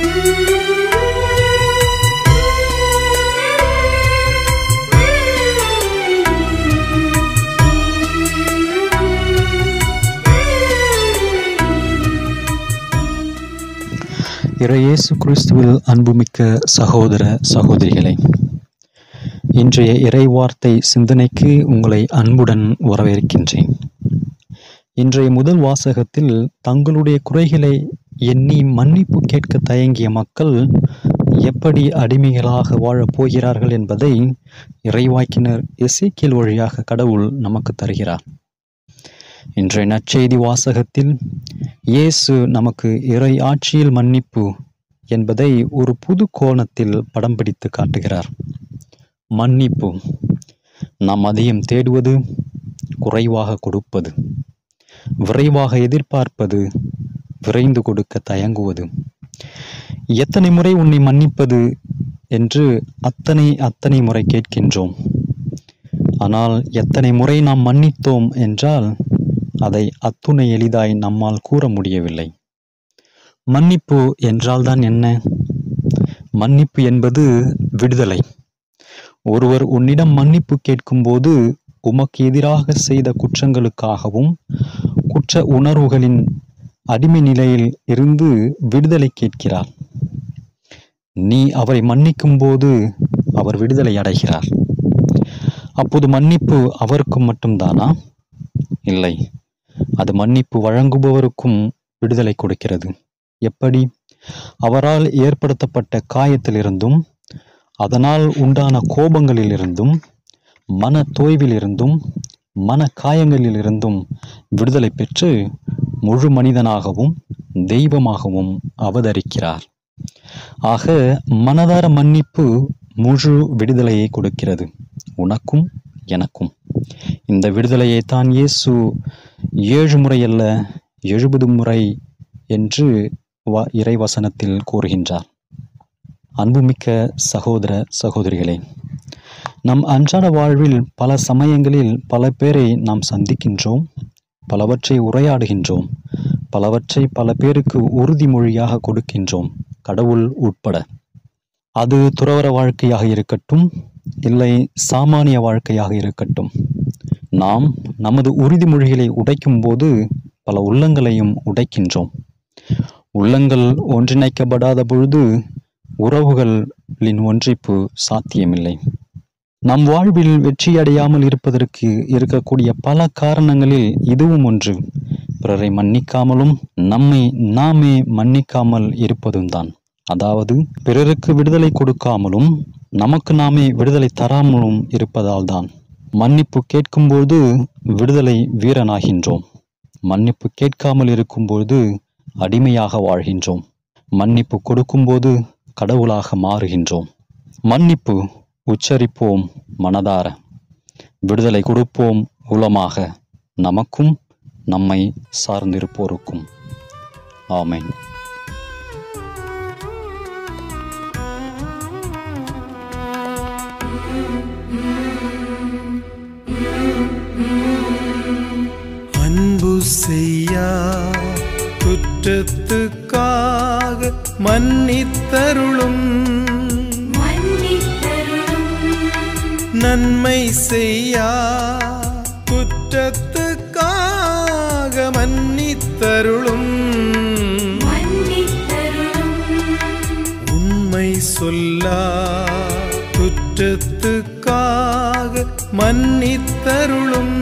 இறையேசு கிறிஸ்துவில் அன்புமிக்க சகோதர சகோதரிகளே இன்றைய இறைவார்த்தை சிந்தனைக்கு உங்களை அன்புடன் வரவேற்கின்றேன் இன்றைய முதல் வாசகத்தில் தங்களுடைய குறைகளை எண்ணி மன்னிப்பு கேட்க தயங்கிய மக்கள் எப்படி அடிமைகளாக வாழப் போகிறார்கள் என்பதை இறைவாக்கினர் எசேக்கியேல் வழியாக கடவுள் நமக்கு தருகிறார் இன்றைய நற்செய்தி வாசகத்தில் இயேசு நமக்கு இறை ஆட்சியில் மன்னிப்பு என்பதை ஒரு புது கோணத்தில் படம் பிடித்து காட்டுகிறார் மன்னிப்பு நாம் அதிகம் தேடுவது குறைவாக கொடுப்பது விரைவாக எதிர்பார்ப்பது விரைந்து கொடுக்க தயங்குவது எத்தனை முறை உன்னை மன்னிப்பது என்று அத்தனை அத்தனை முறை கேட்கின்றோம் ஆனால் எத்தனை முறை நாம் மன்னித்தோம் என்றால் அதை அத்துணை எளிதாய் நம்மால் கூற முடியவில்லை மன்னிப்பு என்றால்தான் என்ன மன்னிப்பு என்பது விடுதலை ஒருவர் உன்னிடம் மன்னிப்பு கேட்கும்போது உமக்கு எதிராக செய்த குற்றங்களுக்காகவும் குற்ற உணர்வுகளின் அடிமை நிலையில் இருந்து விடுதலை கேட்கிறார் நீ அவரை மன்னிக்கும் போது அவர் விடுதலை அடைகிறார் அப்போது மன்னிப்பு அவருக்கு மட்டும்தானா இல்லை அது மன்னிப்பு வழங்குபவருக்கும் விடுதலை கொடுக்கிறது எப்படி அவரால் ஏற்படுத்தப்பட்ட காயத்திலிருந்தும் அதனால் உண்டான கோபங்களிலிருந்தும் மன தோய்விலிருந்தும் மன காயங்களிலிருந்தும் விடுதலை பெற்று முழு மனிதனாகவும் தெய்வமாகவும் அவதரிக்கிறார் ஆக மனதார மன்னிப்பு முழு விடுதலையை கொடுக்கிறது உனக்கும் எனக்கும் இந்த விடுதலையை தான் இயேசு ஏழு முறை அல்ல எழுபது முறை என்று வ இறைவசனத்தில் கூறுகின்றார் அன்புமிக்க சகோதர சகோதரிகளே நம் அன்றாட வாழ்வில் பல சமயங்களில் பல பேரை நாம் சந்திக்கின்றோம் பலவற்றை உரையாடுகின்றோம் பலவற்றை பல பேருக்கு உறுதிமொழியாக கொடுக்கின்றோம் கடவுள் உட்பட அது துறவர வாழ்க்கையாக இருக்கட்டும் இல்லை சாமானிய வாழ்க்கையாக இருக்கட்டும் நாம் நமது உறுதிமொழிகளை உடைக்கும் போது பல உள்ளங்களையும் உடைக்கின்றோம் உள்ளங்கள் ஒன்றிணைக்கப்படாத பொழுது உறவுகளின் ஒன்றிப்பு சாத்தியமில்லை நம் வாழ்வில் வெற்றியடையாமல் இருப்பதற்கு இருக்கக்கூடிய பல காரணங்களில் இதுவும் ஒன்று பிறரை மன்னிக்காமலும் நம்மை நாமே மன்னிக்காமல் இருப்பதும் தான் அதாவது பிறருக்கு விடுதலை கொடுக்காமலும் நமக்கு நாமே விடுதலை தராமலும் இருப்பதால் தான் மன்னிப்பு கேட்கும்போது விடுதலை வீரனாகின்றோம் மன்னிப்பு கேட்காமல் இருக்கும்போது அடிமையாக வாழ்கின்றோம் மன்னிப்பு கொடுக்கும்போது கடவுளாக மாறுகின்றோம் மன்னிப்பு உச்சரிப்போம் மனதார விடுதலை கொடுப்போம் உளமாக நமக்கும் நம்மை சார்ந்திருப்போருக்கும் ஆமென் அன்பு செய்யா குற்றத்துக்காக மன்னித்தருளும் நன்மை செய்யா குற்றத்துக்காக மன்னித்தருளும் உண்மை சொல்லா குற்றத்துக்காக மன்னித்தருளும்